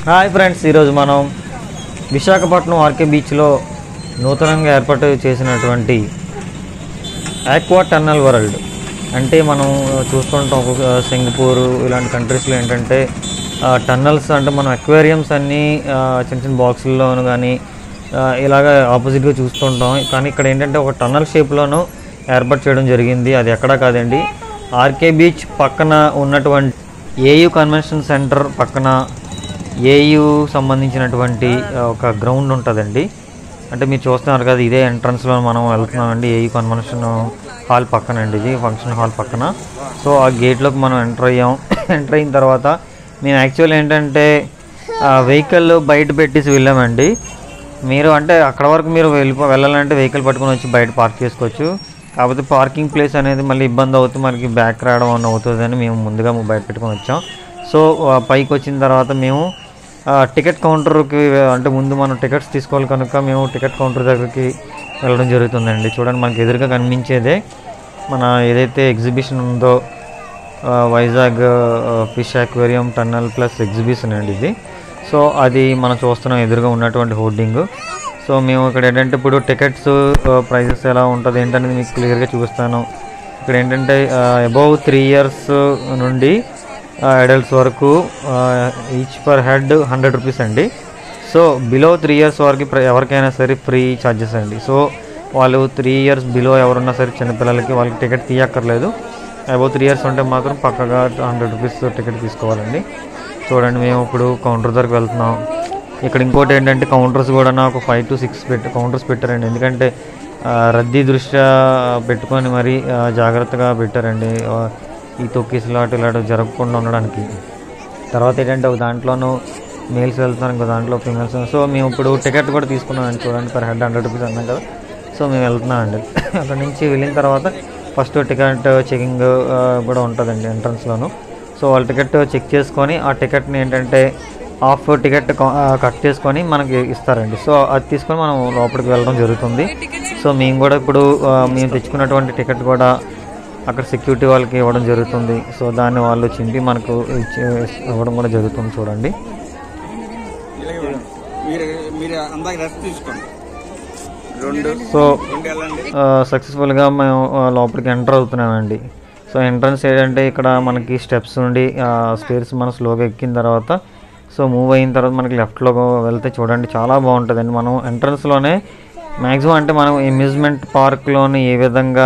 Hi friends ఈరోజు మనం Visakhapatnam RK బీచ్లో నూతనంగా ఏర్పాటు చేసినటువంటి ఆక్వా టన్నల్ వరల్డ్ అంటే మనం చూస్తుంటాం ఒక్కొక్క సింగపూర్ ఇలాంటి కంట్రీస్లో ఏంటంటే టన్నల్స్ అంటే మనం అక్వేరియంస్ అన్నీ ఆ, చిన్న చిన్న బాక్సుల్లోను కానీ ఇలాగ ఆపోజిట్గా చూస్తుంటాం కానీ ఇక్కడ ఏంటంటే ఒక టన్నల్ షేప్లోను ఏర్పాటు చేయడం జరిగింది అది ఎక్కడా కాదండి ఆర్కే బీచ్ పక్కన ఉన్నటువంటి ఏయు కన్వెన్షన్ సెంటర్ పక్కన ఏయు సంబంధించినటువంటి ఆ, ఒక గ్రౌండ్ ఉంటుందండి అంటే మీరు చూస్తున్నారు కదా ఇదే ఎంట్రన్స్లో మనం వెళ్తున్నామండి ఏయు కన్వెన్షన్ హాల్ పక్కన అండి ఇది ఫంక్షన్ హాల్ పక్కన సో ఆ గేట్లోకి మనం ఎంటర్ అయ్యాం ఎంటర్ అయిన తర్వాత మేము యాక్చువల్ ఏంటంటే వెహికల్ బయట పెట్టేసి వెళ్ళామండి మీరు అంటే అక్కడ వరకు మీరు వెళ్ళిపో వెళ్ళాలంటే వెహికల్ పట్టుకొని వచ్చి బయట పార్క్ చేసుకోవచ్చు కాకపోతే పార్కింగ్ ప్లేస్ అనేది మళ్ళీ ఇబ్బంది అవుతుంది మనకి బ్యాక్ రావడం అన్న అవుతుందని మేము ముందుగా బయట పెట్టుకొని వచ్చాం సో ఆ, పైకి వచ్చిన తర్వాత మేము ఆ, టికెట్ కౌంటర్కి అంటే ముందు మనం టికెట్స్ తీసుకోవాలి కనుక మేము టికెట్ కౌంటర్ దగ్గరికి వెళ్ళడం జరుగుతుందండి చూడండి మనకి ఎదురుగా కనిపించేదే మన ఏదైతే ఎగ్జిబిషన్ ఉందో ఆ, వైజాగ్ ఆ, fish aquarium tunnel plus exhibition అండి ఇది సో అది మనం చూస్తున్నాం ఎదురుగా ఉన్నటువంటి హోర్డింగ్ సో మేము ఇక్కడ ఏంటంటే ఇప్పుడు టికెట్స్ ప్రైజెస్ ఎలా ఉంటుంది ఏంటనేది మీకు క్లియర్గా చూపిస్తాను ఇక్కడ ఏంటంటే అబౌవ్ త్రీ ఇయర్స్ నుండి అడల్ట్స్ వరకు each per head hundred rupees అండి సో బిలో త్రీ ఇయర్స్ వరకు ప్ర- ఎవరికైనా సరే ఫ్రీ ఛార్జెస్ అండి సో వాళ్ళు త్రీ ఇయర్స్ బిలో ఎవరున్నా సరే చిన్నపిల్లలకి వాళ్ళకి టికెట్ తీయక్కర్లేదు అబౌవ్ త్రీ ఇయర్స్ ఉంటే మాత్రం పక్కగా హండ్రెడ్ రూపీస్ టికెట్ తీసుకోవాలండి చూడండి మేము ఇప్పుడు కౌంటర్ దగ్గరికి వెళ్తున్నాం ఇక్కడ ఇంకోటి ఏంటంటే కౌంటర్స్ కూడా ఒక ఫైవ్ టు సిక్స్ పెట్టి కౌంటర్స్ పెట్టారండి ఎందుకంటే ఆ, రద్దీ దృష్ట్యా పెట్టుకొని మరి ఆ, జాగ్రత్తగా పెట్టారండి ఆ, ఈ తొక్కిసలాట ఇలాంటి జరగకుండా ఉండడానికి తర్వాత ఏంటంటే ఒక దాంట్లోనూ మేల్స్ వెళ్తున్నారు ఇంకో దాంట్లో ఫీమేల్స్ సో మేము ఇప్పుడు టికెట్ కూడా తీసుకున్నాం అండి చూడండి పర్ హెడ్ హండ్రెడ్ రూపీస్ అన్నాం కదా సో మేము వెళ్తున్నాం అండి అక్కడ నుంచి వెళ్ళిన తర్వాత ఫస్ట్ టికెట్ చెకింగ్ కూడా ఉంటుందండి ఎంట్రన్స్లోను సో వాళ్ళ టికెట్ చెక్ చేసుకొని ఆ టికెట్ని ఏంటంటే హాఫ్ టికెట్ కట్ చేసుకొని మనకి ఇస్తారండి సో అది తీసుకొని మనం లోపలికి వెళ్ళడం జరుగుతుంది సో మేము కూడా ఇప్పుడు ఆ, మేము తెచ్చుకున్నటువంటి టికెట్ కూడా అక్కడ సెక్యూరిటీ వాళ్ళకి ఇవ్వడం జరుగుతుంది సో దాన్ని వాళ్ళు చింపి మనకు ఇచ్చి ఇవ్వడం కూడా జరుగుతుంది చూడండి ఇలాగే మీరు మీరు అందాక రెస్ట్ తీసుకోండి రెండు సో రెండు వెళ్ళండి సక్సెస్ఫుల్గా మేము ఆ, లోపలికి ఎంటర్ అవుతున్నామండి సో ఎంట్రన్స్ ఏంటంటే ఇక్కడ మనకి స్టెప్స్ నుండి స్టేర్స్ మనం స్లోగా ఎక్కిన తర్వాత సో మూవ్ అయిన తర్వాత మనకి లెఫ్ట్లో వెళ్తే చూడండి చాలా బాగుంటుందండి మనం ఎంట్రన్స్లోనే మ్యాక్సిమం అంటే మనం అమ్యూజ్మెంట్ పార్క్లోని ఏ విధంగా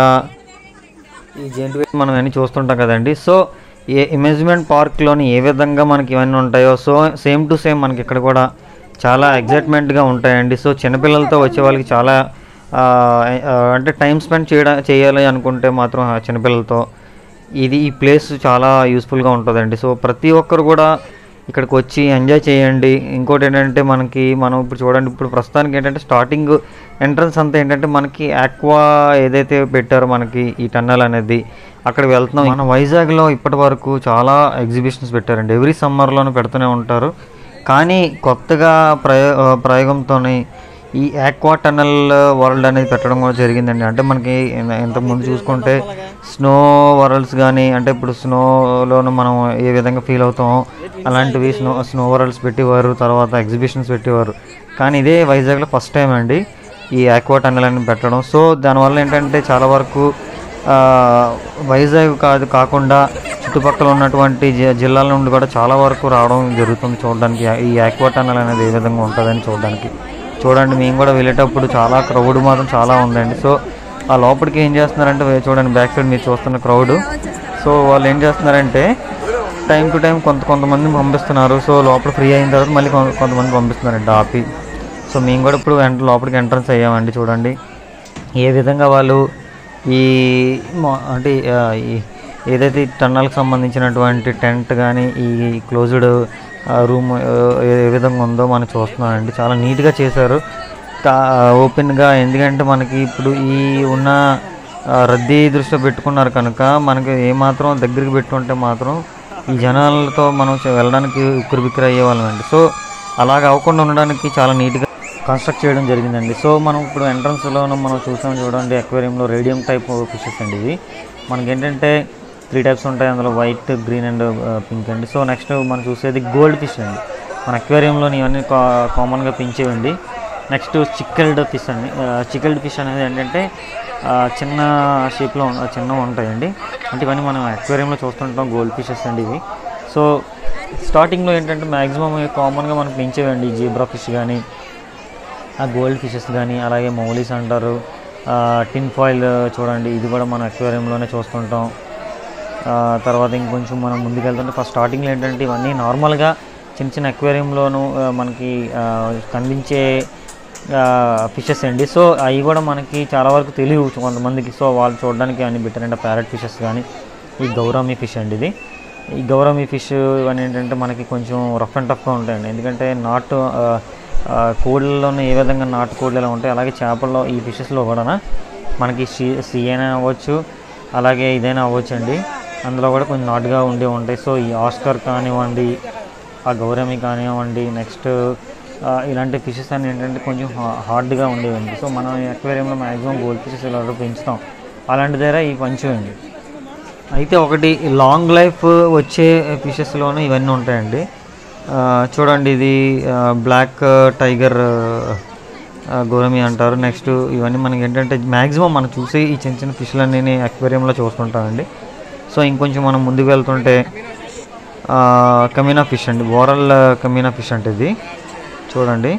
ఈ జెంట్ వీల్ మనం అన్నీ చూస్తుంటాం కదండి సో ఏ అమ్యూజ్మెంట్ పార్క్లోని ఏ విధంగా మనకి ఇవన్నీ ఉంటాయో సో సేమ్ టు సేమ్ మనకి ఇక్కడ కూడా చాలా ఎగ్జైట్మెంట్గా ఉంటాయండి సో చిన్నపిల్లలతో వచ్చే వాళ్ళకి చాలా ఆ, ఆ, అంటే టైం స్పెండ్ చేయడం చేయాలి అనుకుంటే మాత్రం ఆ చిన్నపిల్లలతో ఇది ఈ ప్లేస్ చాలా యూస్ఫుల్గా ఉంటుందండి సో ప్రతి ఒక్కరు కూడా ఇక్కడికి వచ్చి ఎంజాయ్ చేయండి ఇంకోటి ఏంటంటే మనకి మనం ఇప్పుడు చూడండి ఇప్పుడు ప్రస్తుతానికి ఏంటంటే స్టార్టింగ్ ఎంట్రన్స్ అంతా ఏంటంటే మనకి ఆక్వా ఏదైతే పెట్టారో మనకి ఈ టన్నల్ అనేది అక్కడికి వెళ్తున్నాం మన వైజాగ్లో ఇప్పటి వరకు చాలా ఎగ్జిబిషన్స్ పెట్టారండి ఎవ్రీ సమ్మర్లోనూ పెడుతూనే ఉంటారు కానీ కొత్తగా ప్రయో ప్రయోగంతోని ఈ ఆక్వా టన్నల్ వరల్డ్ అనేది పెట్టడం కూడా జరిగిందండి అంటే మనకి ఇంత- ఇంతకుముందు చూసుకుంటే స్నో వరల్డ్స్ కానీ అంటే ఇప్పుడు స్నోలోను మనం ఏ విధంగా ఫీల్ అవుతామో అలాంటివి స్నో స్నో వరల్డ్స్ పెట్టేవారు తర్వాత ఎగ్జిబిషన్స్ పెట్టేవారు కానీ ఇదే వైజాగ్లో ఫస్ట్ టైం అండి ఈ ఆక్వా టన్నల్ అని పెట్టడం సో దానివల్ల ఏంటంటే చాలా వరకు ఆ, వైజాగ్ కాదు కాకుండా చుట్టుపక్కల ఉన్నటువంటి జి- జిల్లాల నుండి కూడా చాలా వరకు రావడం జరుగుతుంది చూడడానికి ఈ ఆక్వా టన్నల్ అనేది ఏ విధంగా ఉంటుందని చూడడానికి చూడండి మేము కూడా వెళ్ళేటప్పుడు చాలా క్రౌడ్ మాత్రం చాలా ఉందండి సో ఆ లోపలికి ఏం చేస్తున్నారంటే వే- చూడండి బ్యాక్ సైడ్ మీరు చూస్తున్న క్రౌడ్ సో వాళ్ళు ఏం చేస్తున్నారంటే టైం టు టైం కొంత కొంతమంది పంపిస్తున్నారు సో లోపల ఫ్రీ అయిన తర్వాత మళ్ళీ కొ- కొంతమంది పంపిస్తున్నారండి ఆపి సో మేము కూడా ఇప్పుడు ఎంట లోపలికి ఎంట్రన్స్ అయ్యామండి చూడండి ఏ విధంగా వాళ్ళు ఈ మా- అంటే ఆ, ఈ ఏదైతే ఈ టన్నల్కి సంబంధించినటువంటి టెంట్ కానీ ఈ క్లోజ్డ్ రూమ్ ఏ విధంగా ఉందో మనం చూస్తున్నామండి చాలా నీట్గా చేశారు కా- ఓపెన్గా ఎందుకంటే మనకి ఇప్పుడు ఈ ఉన్న ఆ, రద్దీ దృష్టిలో పెట్టుకున్నారు కనుక మనకి ఏమాత్రం దగ్గరికి పెట్టుకుంటే మాత్రం ఈ జనాలతో మనం చ- వెళ్ళడానికి ఉక్కిరి బిక్కిరి అయ్యేవాళ్ళం అండి సో అలాగ అవ్వకుండా ఉండడానికి చాలా నీట్గా కన్స్ట్రక్ట్ చేయడం జరిగిందండి సో మనం ఇప్పుడు ఎంట్రన్స్లో మనం చూసాం చూడండి అక్వేరియంలో రేడియం టైప్ ఫిషెస్ అండి ఇవి మనకి ఏంటంటే త్రీ టైప్స్ ఉంటాయి అందులో వైట్ గ్రీన్ అండ్ పింక్ అండి సో నెక్స్ట్ మనం చూసేది గోల్డ్ ఫిష్ అండి మన అక్వేరియంలోని ఇవన్నీ కా కామన్గా పెంచేవండి నెక్స్ట్ చిక్కల్డ్ ఫిష్ అండి చిక్కల్డ్ ఫిష్ అనేది ఏంటంటే ఆ, చిన్న షేప్లో చిన్నవి ఉంటాయండి అంటే ఇవన్నీ మనం అక్వేరియంలో చూస్తుంటాం గోల్డ్ ఫిషెస్ అండి ఇవి సో స్టార్టింగ్లో ఏంటంటే మ్యాక్సిమం కామన్గా మనకు పెంచేవండి జీబ్రా ఫిష్ కానీ ఆ గోల్డ్ ఫిషెస్ కానీ అలాగే మౌలీస్ అంటారు ఆ, టిన్ ఫాయిల్ చూడండి ఇది కూడా మనం అక్వేరియంలోనే చూస్తుంటాం ఆ, తర్వాత ఇంకొంచెం మనం ముందుకెళ్తుంటే ఫస్ట్ స్టార్టింగ్లో ఏంటంటే ఇవన్నీ నార్మల్గా చిన్న చిన్న అక్వేరియంలోను ఆ, మనకి ఆ, కనిపించే ఫిషెస్ అండి సో అవి కూడా మనకి చాలా వరకు తెలియవు కొంతమందికి సో వాళ్ళు చూడడానికి అన్ని పెట్టారంటే ప్యారెట్ ఫిషెస్ కానీ ఈ గౌరమి ఫిష్ అండి ఇది ఈ గౌరమి ఫిష్ ఇవన్నీ ఏంటంటే మనకి కొంచెం రఫ్ అండ్ టఫ్గా ఉంటాయండి ఎందుకంటే నాటు ఆ, ఆ, కోళ్ళలోనే ఏ విధంగా నాటు కోళ్ళు ఎలా ఉంటాయి అలాగే చేపల్లో ఈ ఫిషెస్లో కూడా మనకి సీ సీ అయినా అవ్వచ్చు అలాగే ఇదైనా అవ్వచ్చు అండి అందులో కూడా కొంచెం నాటుగా ఉండే ఉంటాయి సో ఈ ఆస్కర్ కానివ్వండి ఆ గౌరమి కానివ్వండి నెక్స్ట్ ఇలాంటి ఫిషెస్ అని ఏంటంటే కొంచెం హా- హార్డ్గా ఉండేవండి సో మనం అక్వేరియంలో మ్యాక్సిమం గోల్డ్ ఫిషెస్ ఇలా పెంచుతాం అలాంటి దగ్గర ఈ పంచువండి అయితే ఒకటి లాంగ్ లైఫ్ వచ్చే ఫిషెస్లోనూ ఇవన్నీ ఉంటాయండి ఆ, చూడండి ఇది బ్లాక్ టైగర్ గోరమి అంటారు నెక్స్ట్ ఇవన్నీ మనకి ఏంటంటే మ్యాక్సిమం మనం చూసి ఈ చిన్న చిన్న ఫిష్లన్నీ అక్వేరియంలో చూస్తుంటామండి సో ఇంకొంచెం మనం ముందుకు వెళ్తుంటే కమీనా ఫిష్ అండి ఓరల్ కమీనా ఫిష్ అంటే ఇది చూడండి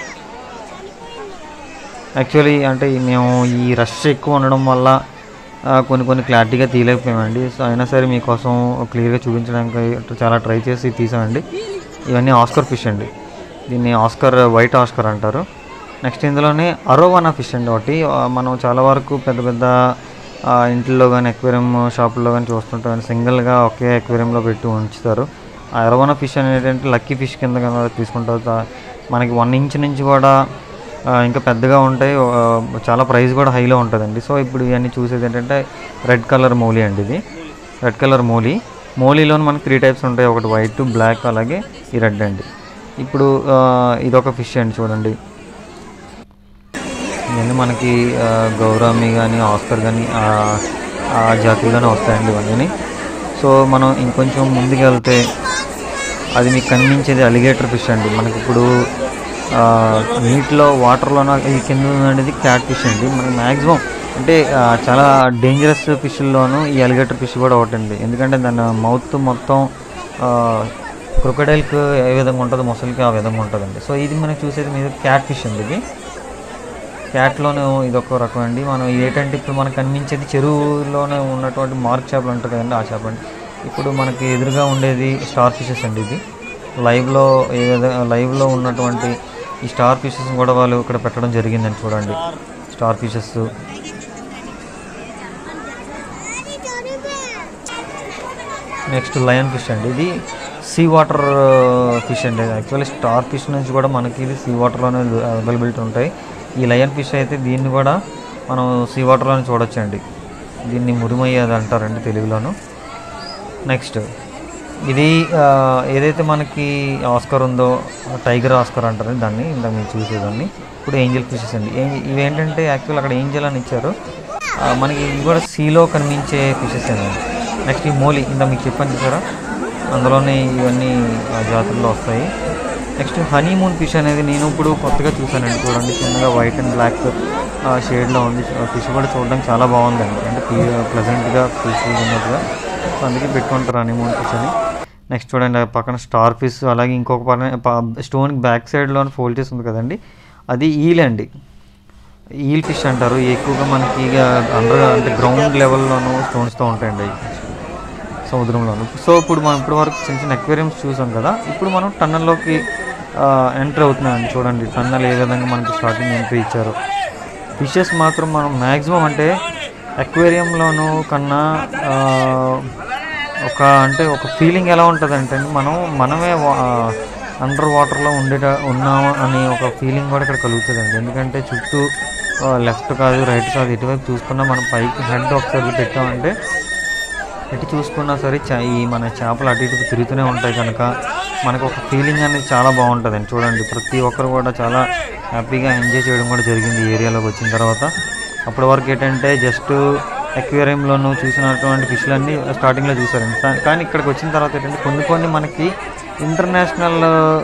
యాక్చువల్లీ అంటే మేము ఈ రష్ ఎక్కువ ఉండడం వల్ల ఆ, కొన్ని కొన్ని క్లారిటీగా తీయలేకపోయామండి సో అయినా సరే మీకోసం క్లియర్గా చూపించడానికి చాలా ట్రై చేసి తీసామండి ఇవన్నీ ఆస్కర్ ఫిష్ అండి దీన్ని ఆస్కర్ వైట్ ఆస్కర్ అంటారు నెక్స్ట్ ఇందులోనే అరోవానా ఫిష్ అండి ఒకటి ఆ, మనం చాలా వరకు పెద్ద పెద్ద ఆ, ఇంట్లో కానీ ఎక్వేరియం షాపుల్లో కానీ చూస్తుంటాం సింగిల్గా ఒకే ఎక్వేరియంలో పెట్టి ఉంచుతారు ఆ అరోవానా ఫిష్ అనేది ఏంటంటే లక్కీ ఫిష్ కింద కనుక తీసుకుంటారు తా- మనకి వన్ ఇంచ్ నుంచి కూడా ఆ, ఇంకా పెద్దగా ఉంటాయి ఆ, చాలా ప్రైస్ కూడా హైలో ఉంటుందండి సో ఇప్పుడు ఇవన్నీ చూసేది ఏంటంటే రెడ్ కలర్ మౌలి అండి ఇది రెడ్ కలర్ మౌలి మౌలీలో మనకి త్రీ టైప్స్ ఉంటాయి ఒకటి వైట్ బ్లాక్ అలాగే ఈ రెడ్ అండి ఇప్పుడు ఆ, ఇదొక ఫిష్ అండి చూడండి ఇవన్నీ మనకి ఆ, గౌరమి కానీ ఆస్కర్ కానీ ఆ జాతులుగానే వస్తాయండి ఇవన్నీ సో మనం ఇంకొంచెం ముందుకు వెళ్తే అది మీకు కనిపించేది అలిగేటర్ ఫిష్ అండి మనకి ఇప్పుడు ఆ, నీటిలో వాటర్లోన ఈ కింద అనేది క్యాట్ ఫిష్ అండి మనకి మ్యాక్సిమం అంటే ఆ, చాలా డేంజరస్ ఫిష్ల్లోనూ ఈ అలిగేటర్ ఫిష్ కూడా ఒకటండి ఎందుకంటే దాని మౌత్ మొత్తం క్రొకడైల్కి ఏ విధంగా ఉంటుందో మొసలికి ఆ విధంగా ఉంటుందండి సో ఇది మనకి చూసేది మీద క్యాట్ ఫిష్ అండి ఇది క్యాట్లోనే ఇదొక రకం అండి మనం ఏంటంటే ఇప్పుడు మనకు కనిపించేది చెరువులోనే ఉన్నటువంటి మార్క్ చేపలు ఉంటాయి కదండి ఆ చేప అండి ఇప్పుడు మనకి ఎదురుగా ఉండేది స్టార్ ఫిషెస్ అండి ఇది లైవ్లో ఏ విధంగా లైవ్లో ఉన్నటువంటి ఈ స్టార్ ఫిషెస్ కూడా వాళ్ళు ఇక్కడ పెట్టడం జరిగిందండి చూడండి star fishes next lion fish అండి ఇది సీ వాటర్ ఫిష్ అండి యాక్చువల్లీ స్టార్ ఫిష్ నుంచి కూడా మనకి ఇది సీ వాటర్లోనే అవైలబిలిటీ ఉంటాయి ఈ లయన్ ఫిష్ అయితే దీన్ని కూడా మనం సీ వాటర్లోనే చూడొచ్చండి దీన్ని మురిమయ్య అది అంటారండి తెలుగులోను నెక్స్ట్ ఇది ఆ, ఏదైతే మనకి ఆస్కర్ ఉందో టైగర్ ఆస్కర్ అంటారు దాన్ని ఇందాక మీరు చూసేదాన్ని ఇప్పుడు ఏంజల్ ఫిషెస్ అండి ఏ- ఇవేంటంటే యాక్చువల్ అక్కడ ఏంజల్ అని ఇచ్చారు ఆ, మనకి ఇవి కూడా సీలో కనిపించే ఫిషెస్ అండి నెక్స్ట్ ఈ మోలీ ఇందా మీకు చెప్పాను చూసారా అందులోనే ఇవన్నీ ఆ, జాతుల్లో వస్తాయి నెక్స్ట్ హనీమూన్ ఫిష్ అనేది నేను ఇప్పుడు కొత్తగా చూసానండి చూడండి చిన్నగా వైట్ అండ్ బ్లాక్ షేడ్లో ఉంది ఫిష్ కూడా చూడడానికి చాలా బాగుందండి అంటే ప్లెజెంట్గా పీస్ఫుల్గా ఉన్నట్టుగా సో అందుకే పెట్టుకుంటారు హనీమూన్ ఫిష్ అని నెక్స్ట్ చూడండి ఆ పక్కన స్టార్ ఫిష్ అలాగే ఇంకొక పక్కన స్టోన్కి బ్యాక్ సైడ్లో ఫోల్డ్ చేసి ఉంది కదండి అది ఈల్ అండి ఈల్ ఫిష్ అంటారు ఎక్కువగా మనకి ఇక అండర్ అంటే గ్రౌండ్ లెవెల్లోనూ స్టోన్స్తో ఉంటాయండి అవి సముద్రంలోను సో ఇప్పుడు మనం ఇప్పటి వరకు చిన్న చిన్న అక్వేరియంస్ చూసాం కదా ఇప్పుడు మనం టన్నల్లోకి ఎంటర్ అవుతున్నామండి చూడండి టన్నల్ ఏ విధంగా మనకి స్టార్టింగ్ ఎంట్రీ ఇచ్చారు ఫిషెస్ మాత్రం మనం మ్యాక్సిమం అంటే అక్వేరియంలోను కన్నా ఆ, ఒక అంటే ఒక ఫీలింగ్ ఎలా ఉంటుంది అంటే మనం మనమే అండర్ వాటర్లో ఉండేట ఉన్నాము అనే ఒక ఫీలింగ్ కూడా ఇక్కడ కలుగుతుందండి ఎందుకంటే చుట్టూ లెఫ్ట్ కాదు రైట్ కాదు ఇటువైపు చూసుకున్నా మనం పైకి హెడ్ ఒకసారి పెట్టామంటే ఎటు చూసుకున్నా సరే చా- ఈ మన చేపలు అటు ఇటు తిరుగుతూనే ఉంటాయి కనుక మనకు ఒక ఫీలింగ్ అనేది చాలా బాగుంటుందండి చూడండి ప్రతి ఒక్కరు కూడా చాలా హ్యాపీగా ఎంజాయ్ చేయడం కూడా జరిగింది ఈ ఏరియాలోకి వచ్చిన తర్వాత అప్పటి వరకు ఏంటంటే జస్ట్ అక్వేరియంలోనూ చూసినటువంటి ఫిష్లన్నీ స్టార్టింగ్లో చూసారండి కా- కానీ ఇక్కడికి వచ్చిన తర్వాత ఏంటంటే కొన్ని కొన్ని మనకి ఇంటర్నేషనల్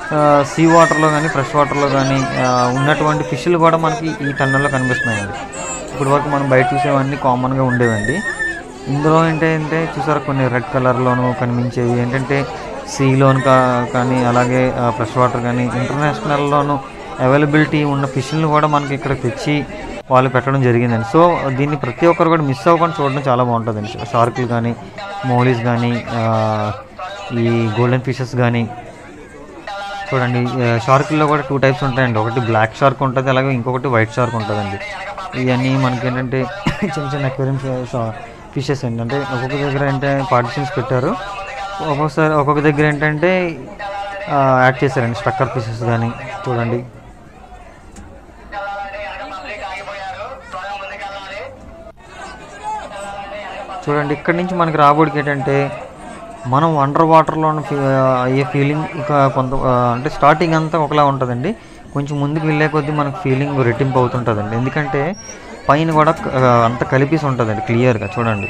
సీ వాటర్లో కానీ ఫ్రెష్ వాటర్లో కానీ ఉన్నటువంటి ఫిష్లు కూడా మనకి ఈ టన్నల్లో కనిపిస్తున్నాయండి ఇప్పుడు వరకు మనం బయట చూసేవన్నీ కామన్గా ఉండేవండి ఇందులో ఏంటంటే చూసారా కొన్ని రెడ్ కలర్లోను కనిపించేవి ఏంటంటే సీలోను కా కానీ అలాగే ఫ్రెష్ వాటర్ కానీ ఇంటర్నేషనల్లోను అవైలబిలిటీ ఉన్న ఫిష్లను కూడా మనకి ఇక్కడ తెచ్చి వాళ్ళు పెట్టడం జరిగిందండి సో దీన్ని ప్రతి ఒక్కరు కూడా మిస్ అవ్వకుండా చూడడం చాలా బాగుంటుందండి షార్కులు కానీ మోలీస్ కానీ ఈ గోల్డెన్ ఫిషెస్ కానీ చూడండి షార్కుల్లో కూడా టూ టైప్స్ ఉంటాయండి ఒకటి బ్లాక్ షార్క్ ఉంటుంది అలాగే ఇంకొకటి వైట్ షార్క్ ఉంటుందండి ఇవన్నీ మనకి ఏంటంటే చిన్న చిన్న అక్వేరియం ఫిషెస్ అండి అంటే ఒక్కొక్క దగ్గర ఏంటంటే పార్టిషన్స్ పెట్టారు ఒక్కొక్కసారి ఒక్కొక్క దగ్గర ఏంటంటే యాడ్ చేశారండి స్ట్రక్కర్ ఫిషెస్ కానీ చూడండి చూడండి ఇక్కడి నుంచి మనకి రాబోడికి ఏంటంటే మనం అండర్ వాటర్లో ఉన్న ఫీ- అయ్యే ఫీలింగ్ ఒక కొంత ఆ, అంటే స్టార్టింగ్ అంతా ఒకలా ఉంటుందండి కొంచెం ముందుకు వెళ్ళే కొద్దీ మనకు ఫీలింగ్ రెట్టింపు అవుతుంటుందండి ఎందుకంటే పైన కూడా ఆ, అంత కలిపేసి ఉంటుందండి క్లియర్గా చూడండి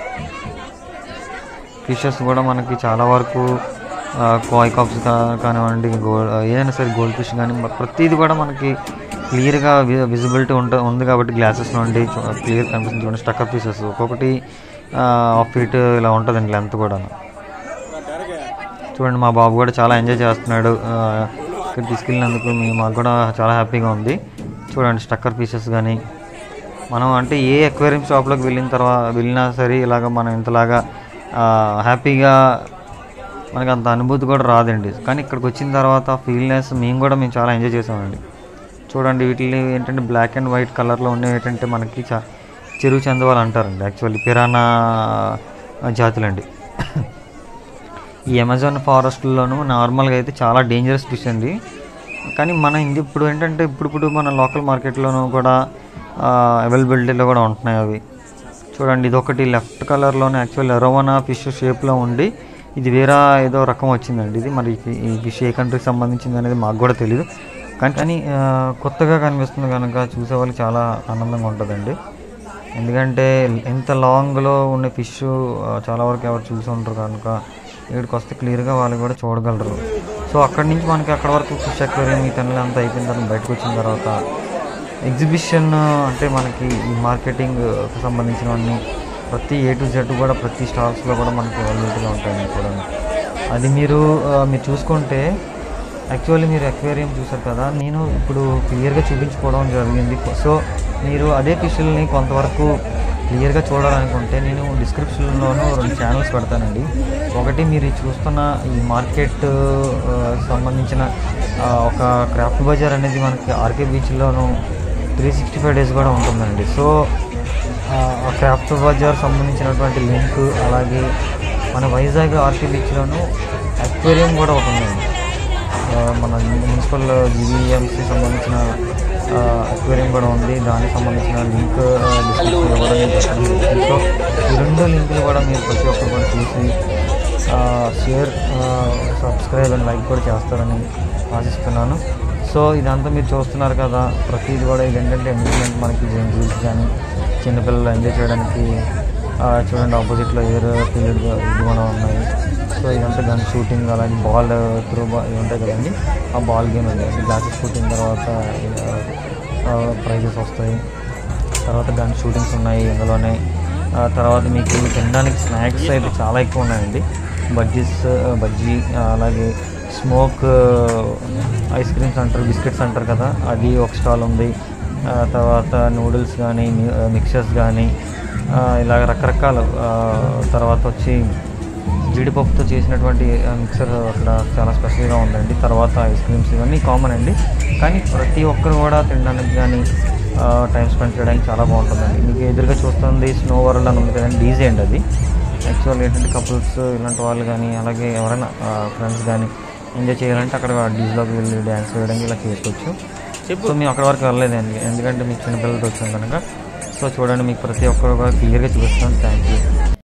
ఫిషెస్ కూడా మనకి చాలా వరకు కాయ్ కాప్స్ కానివ్వండి గోల్డ్ ఏదైనా సరే గోల్డ్ ఫిష్ కానీ మ- ప్రతిదీ కూడా మనకి క్లియర్గా విజిబిలిటీ ఉంట ఉంది కాబట్టి గ్లాసెస్ నుండి క్లియర్ కనిపిస్తుంది చూడండి స్టక్కర్ పీసెస్ ఒక్కొక్కటి హాఫ్ ఫీట్ ఇలా ఉంటుందండి లెంత్ కూడా చూడండి మా బాబు కూడా చాలా ఎంజాయ్ చేస్తున్నాడు ఆ, ఇక్కడ తీసుకెళ్ళినందుకు మీ మాకు కూడా చాలా హ్యాపీగా ఉంది చూడండి స్టక్కర్ పీసెస్ కానీ మనం అంటే ఏ అక్వేరియం షాప్లోకి వెళ్ళిన తర్వాత వెళ్ళినా సరే ఇలాగ మనం ఇంతలాగా ఆ, హ్యాపీగా మనకి అంత అనుభూతి కూడా రాదండి కానీ ఇక్కడికి వచ్చిన తర్వాత ఫీల్నెస్ మేము కూడా మేము చాలా ఎంజాయ్ చేసామండి చూడండి వీటిని ఏంటంటే బ్లాక్ అండ్ వైట్ కలర్లో ఉన్నవి ఏంటంటే మనకి చా చెరువు చందవాలు అంటారండి యాక్చువల్లీ పిరానా జాతులండి ఈ అమెజాన్ ఫారెస్ట్లోనూ నార్మల్గా అయితే చాలా డేంజరస్ ఫిష్ అండి కానీ మన ఇంది ఇప్పుడు ఏంటంటే ఇప్పుడు ఇప్పుడు మన లోకల్ మార్కెట్లోనూ కూడా అవైలబిలిటీలో కూడా ఉంటున్నాయి అవి చూడండి ఇది ఒకటి లెఫ్ట్ కలర్లోనే యాక్చువల్ ఎరోవనా ఫిష్ షేప్లో ఉండి ఇది వేరే ఏదో రకం వచ్చిందండి ఇది మరి ఇది- ఈ ఫిష్ ఏ కంట్రీకి సంబంధించింది అనేది మాకు కూడా తెలియదు కానీ కానీ ఆ, కొత్తగా కనిపిస్తుంది కనుక చూసే వాళ్ళకి చాలా ఆనందంగా ఉంటుందండి ఎందుకంటే ఎంత లాంగ్లో ఉన్న ఫిష్ చాలా వరకు ఎవరు చూసి ఉంటారు కనుక ఇక్కడికి వస్తే క్లియర్గా వాళ్ళు కూడా చూడగలరు సో అక్కడి నుంచి మనకి అక్కడ వరకు ఫిష్ అక్వేరియం ఈ టన్నులు అంతా అయిపోయిన తర్వాత బయటకు వచ్చిన తర్వాత ఎగ్జిబిషన్ అంటే మనకి ఈ మార్కెటింగ్ సంబంధించినవన్నీ ప్రతి ఏ టు జెడ్ కూడా ప్రతి స్టాల్స్లో కూడా మనకి అవైలబిలిటీలో ఉంటాయండి చూడండి అది మీరు ఆ, మీరు చూసుకుంటే యాక్చువల్లీ మీరు అక్వేరియం చూసారు కదా నేను ఇప్పుడు క్లియర్గా చూపించుకోవడం జరిగింది సో మీరు అదే ఫిష్ల్ని కొంతవరకు క్లియర్గా చూడాలనుకుంటే నేను డిస్క్రిప్షన్లోనూ రెండు ఛానల్స్ పెడతానండి ఒకటి మీరు ఈ చూస్తున్న ఈ మార్కెట్ ఆ, సంబంధించిన ఆ, ఒక క్రాఫ్ట్ బజార్ అనేది మనకి ఆర్కే బీచ్లోను త్రీ సిక్స్టీ ఫైవ్ డేస్ కూడా ఉంటుందండి సో ఆ ఆ క్రాఫ్ట్ బజార్ సంబంధించినటువంటి లింక్ అలాగే మన వైజాగ్ ఆర్కే బీచ్లోను అక్వేరియం కూడా ఒకటి ఉందండి ఆ, మన మున్సిపల్ జీవీఎంసీ సంబంధించిన అక్వేరియం కూడా ఉంది దానికి సంబంధించిన లింక్ డిస్క్రిప్షన్లో కూడా నేను పెట్టాను. సో ఈ రెండు లింకులు కూడా మీరు ప్రతి ఒక్కరు కూడా చూసి షేర్ సబ్స్క్రైబ్ అండ్ లైక్ కూడా చేస్తారని ఆశిస్తున్నాను సో ఇదంతా మీరు చూస్తున్నారు కదా ప్రతిది కూడా ఇది ఏంటంటే అమ్యూజ్మెంట్ మనకి జంతువులు కానీ చిన్నపిల్లలు ఎంజాయ్ చేయడానికి ఆ, చూడండి ఆపోజిట్లో ఎయిర్ ఫీల్డ్ ఇది కూడా ఉన్నాయి సో ఇదంతా గన్ షూటింగ్ అలాగే బాల్ త్రూ బాల్ ఇవి ఉంటాయి కదండి ఆ బాల్ గేమ్ అండి గ్లాసెస్ షూటింగ్ తర్వాత ప్రైజెస్ వస్తాయి తర్వాత గన్ షూటింగ్స్ ఉన్నాయి ఇందులోనే ఆ తర్వాత మీకు తినడానికి స్నాక్స్ అయితే చాలా ఎక్కువ ఉన్నాయండి బజ్జీస్ బజ్జీ ఆ, అలాగే స్మోక్ ఐస్ క్రీమ్స్ అంటారు బిస్కెట్స్ అంటారు కదా అది ఒక స్టాల్ ఉంది ఆ, తర్వాత నూడిల్స్ కానీ మిక్చర్స్ కానీ ఆ, ఇలాగ రకరకాల ఆ, తర్వాత వచ్చి జీడిపప్పుతో చేసినటువంటి ఆ, మిక్సర్ అక్కడ చాలా స్పెషల్గా ఉందండి తర్వాత ఐస్ క్రీమ్స్ ఇవన్నీ కామన్ అండి కానీ ప్రతి ఒక్కరు కూడా తినడానికి కానీ టైం స్పెండ్ చేయడానికి చాలా బాగుంటుందండి మీకు ఎదురుగా చూస్తుంది స్నో వరల్డ్ అని ఉంది కదండి డీజే అండి అది యాక్చువల్ ఏంటంటే కపుల్స్ ఇలాంటి వాళ్ళు కానీ అలాగే ఎవరైనా ఫ్రెండ్స్ కానీ ఎంజాయ్ చేయాలంటే అక్కడ డీజ్లోకి వెళ్ళి డ్యాన్స్ వేయడానికి ఇలా చేసుకోవచ్చు సో మేము అక్కడ వరకు వెళ్ళలేదండి ఎందుకంటే మీకు చిన్నపిల్లలతో వచ్చాం కనుక సో చూడండి మీకు ప్రతి ఒక్కరు కూడా క్లియర్గా చూపిస్తాను థ్యాంక్ యూ